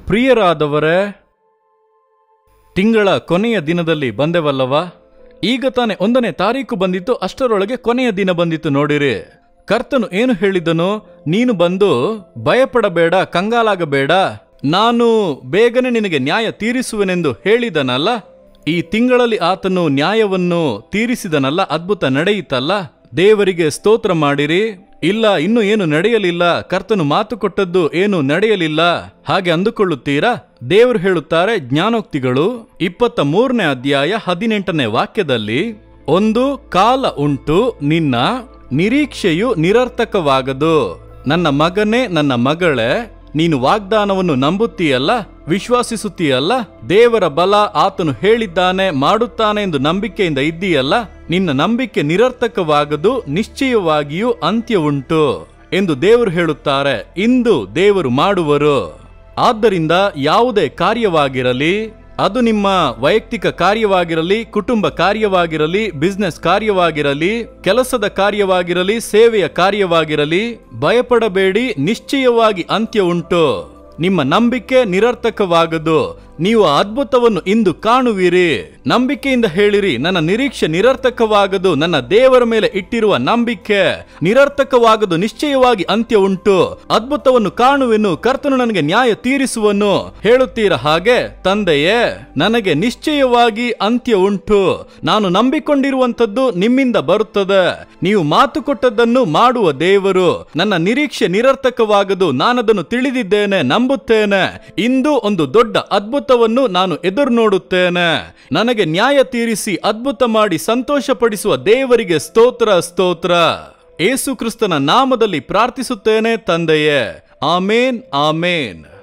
ಪ್ರಿಯರಾದವರೇ ತಿಂಗಳ ಕೊನೆಯ ದಿನದಲ್ಲಿ ಬಂದೆವಲ್ಲವ ಈಗ ತಾನೇ ಒಂದನೇ ತಾರೀಕು ಬಂದಿತ್ತು ಅಷ್ಟರೊಳಗೆ ಕೊನೆಯ ದಿನ ಬಂದಿತ್ತು ನೋಡಿರಿ ಕರ್ತನು ಏನು ಹೇಳಿದನು ನೀನು ಬಂದು ಭಯಪಡಬೇಡ ಕಂಗಾಲಾಗಬೇಡ ನಾನು ಬೇಗನೆ ನಿನಗೆ ನ್ಯಾಯ ತೀರಿಸುವೆನೆಂದು ಹೇಳಿದನಲ್ಲ ಈ ತಿಂಗಳಲ್ಲಿ ಆತನು ನ್ಯಾಯವನ್ನು ತೀರಿಸಿದನಲ್ಲ ಅದ್ಭುತ ನಡೆಯಿತಲ್ಲ ದೇವರಿಗೆ ಸ್ತೋತ್ರ ಮಾಡಿರಿ ಇಲ್ಲ ಇನ್ನು ಏನು ನಡೆಯಲಿಲ್ಲ ಕರ್ತನು ಮಾತು ಕೊಟ್ಟದ್ದು ಏನು ನಡೆಯಲಿಲ್ಲ ಹಾಗೆ ಅಂದುಕೊಳ್ಳುತ್ತೀರಾ ದೇವರು ಹೇಳುತ್ತಾರೆ ಜ್ಞಾನೋಕ್ತಿಗಳು ಇಪ್ಪತ್ತ ಮೂರನೇ ಅಧ್ಯಾಯ ಹದಿನೆಂಟನೇ ವಾಕ್ಯದಲ್ಲಿ ಒಂದು ಕಾಲ ಉಂಟು ನಿನ್ನ ನಿರೀಕ್ಷೆಯು ನಿರರ್ಥಕವಾಗದು ನನ್ನ ಮಗನೇ ನನ್ನ ಮಗಳೇ ನೀನು ವಾಗ್ದಾನವನ್ನು ನಂಬುತ್ತೀಯಲ್ಲ ವಿಶ್ವಾಸಿಸುತ್ತೀಯಲ್ಲ ದೇವರ ಬಲ ಆತನು ಹೇಳಿದ್ದಾನೆ ಮಾಡುತ್ತಾನೆ ಎಂದು ನಂಬಿಕೆಯಿಂದ ಇದ್ದೀಯಲ್ಲ ನಿನ್ನ ನಂಬಿಕೆ ನಿರರ್ಥಕವಾಗದು ನಿಶ್ಚಯವಾಗಿಯೂ ಅಂತ್ಯ ಉಂಟು ಎಂದು ದೇವರು ಹೇಳುತ್ತಾರೆ ಇಂದು ದೇವರು ಮಾಡುವರು ಆದ್ದರಿಂದ ಯಾವುದೇ ಕಾರ್ಯವಾಗಿರಲಿ ಅದು ನಿಮ್ಮ ವೈಯಕ್ತಿಕ ಕಾರ್ಯವಾಗಿರಲಿ ಕುಟುಂಬ ಕಾರ್ಯವಾಗಿರಲಿ ಬಿಸ್ನೆಸ್ ಕಾರ್ಯವಾಗಿರಲಿ ಕೆಲಸದ ಕಾರ್ಯವಾಗಿರಲಿ ಸೇವೆಯ ಕಾರ್ಯವಾಗಿರಲಿ ಭಯಪಡಬೇಡಿ ನಿಶ್ಚಯವಾಗಿ ಅಂತ್ಯ ಉಂಟು ನಿಮ್ಮ ನಂಬಿಕೆ ನಿರರ್ಥಕವಾಗದು ನೀವು ಆ ಅದ್ಭುತವನ್ನು ಇಂದು ಕಾಣುವಿರಿ ನಂಬಿಕೆಯಿಂದ ಹೇಳಿರಿ ನನ್ನ ನಿರೀಕ್ಷೆ ನಿರರ್ಥಕವಾಗದು ನನ್ನ ದೇವರ ಮೇಲೆ ಇಟ್ಟಿರುವ ನಂಬಿಕೆ ನಿರರ್ಥಕವಾಗದು ನಿಶ್ಚಯವಾಗಿ ಅಂತ್ಯ ಉಂಟು ಅದ್ಭುತವನ್ನು ಕಾಣುವೆನು ಕರ್ತನು ನನಗೆ ನ್ಯಾಯ ತೀರಿಸುವನು ಹೇಳುತ್ತೀರ ಹಾಗೆ ತಂದೆಯೇ ನನಗೆ ನಿಶ್ಚಯವಾಗಿ ಅಂತ್ಯ ಉಂಟು ನಾನು ನಂಬಿಕೊಂಡಿರುವಂತದ್ದು ನಿಮ್ಮಿಂದ ಬರುತ್ತದೆ ನೀವು ಮಾತು ಕೊಟ್ಟದ್ದನ್ನು ಮಾಡುವ ದೇವರು ನನ್ನ ನಿರೀಕ್ಷೆ ನಿರರ್ಥಕವಾಗದು ನಾನದನ್ನು ತಿಳಿದಿದ್ದೇನೆ ನಂಬುತ್ತೇನೆ ಇಂದು ಒಂದು ದೊಡ್ಡ ಅದ್ಭುತವನ್ನು ನಾನು ಎದುರು ನೋಡುತ್ತೇನೆ ನನಗೆ ನ್ಯಾಯ ತೀರಿಸಿ ಅದ್ಭುತ ಮಾಡಿ ಸಂತೋಷಪಡಿಸುವ ದೇವರಿಗೆ ಸ್ತೋತ್ರ ಸ್ತೋತ್ರ ಏಸು ಕ್ರಿಸ್ತನ ನಾಮದಲ್ಲಿ ಪ್ರಾರ್ಥಿಸುತ್ತೇನೆ ತಂದೆಯೇ ಆಮೇನ್ ಆಮೇನ್